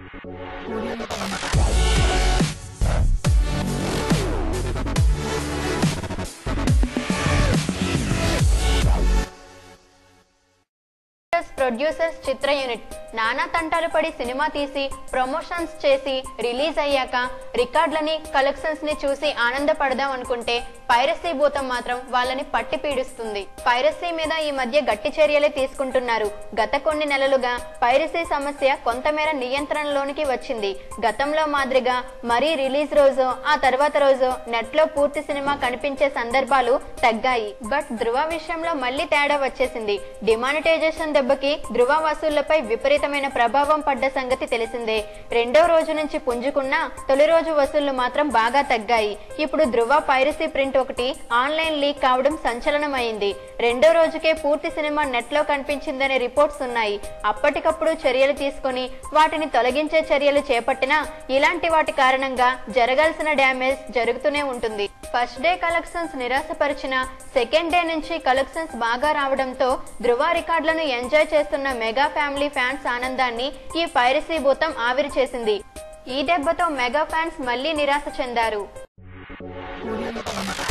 producers చిత్ర unit నానా తంటాలు పడి సినిమా తీసి ప్రమోషన్స్ చేసి రిలీజ్ అయ్యాక రికార్డులని కలెక్షన్స్ ని చూసి ఆనందపడదాం అనుకుంటే పైరసీ భూతం మాత్రం వాళ్ళని పట్టి పీడిస్తుంది పైరసీ మీద ఈ మధ్య గట్టి చర్యలే తీసుకుంటున్నారు గత కొన్ని నెలలుగా పైరసీ సమస్య కొంతమేర నియంత్రణలోనికి వచ్చింది గతంలో మాదిరిగా మరీ రిలీజ్ రోజు ఆ తర్వాత రోజు నెట్ లో పూర్తి సినిమా కనిపించే సందర్భాలు తగ్గాయి బట్ ధృవ విషయంలో మళ్ళీ తేడా వచ్చేసింది డిమానిటైజేషన్ దెబ్బకి ధృవ వసూళ్లపై విపరీతమైన ప్రభావం పడ్డ సంగతి తెలిసిందే రెండో రోజు నుంచి పుంజుకున్నా తొలి రోజు వసూళ్లు మాత్రం బాగా తగ్గాయి ఇప్పుడు ధృవ పైరసీ ప్రింట్ ఒకటి ఆన్లైన్ లీక్ కావడం సంచలనమైంది రెండో రోజుకే పూర్తి సినిమా నెట్ లో కనిపించిందనే రిపోర్ట్స్ ఉన్నాయి అప్పటికప్పుడు చర్యలు తీసుకొని వాటిని తొలగించే చర్యలు చేపట్టినా ఇలాంటి వాటి కారణంగా జరగాల్సిన డ్యామేజ్ జరుగుతూనే ఉంటుంది ఫస్ట్ డే కలెక్షన్స్ నిరాశపరిచిన సెకండ్ డే నుంచి కలెక్షన్స్ బాగా రావడంతో ధృవ రికార్డులను ఎంజాయ్ చేస్తున్న మెగా ఫ్యామిలీ ఫ్యాన్స్ ఆనందాన్ని ఈ పైరసీ భూతం ఆవిరి చేసింది ఈ దెబ్బతో మెగా ఫ్యాన్స్ మళ్లీ నిరాశ చెందారు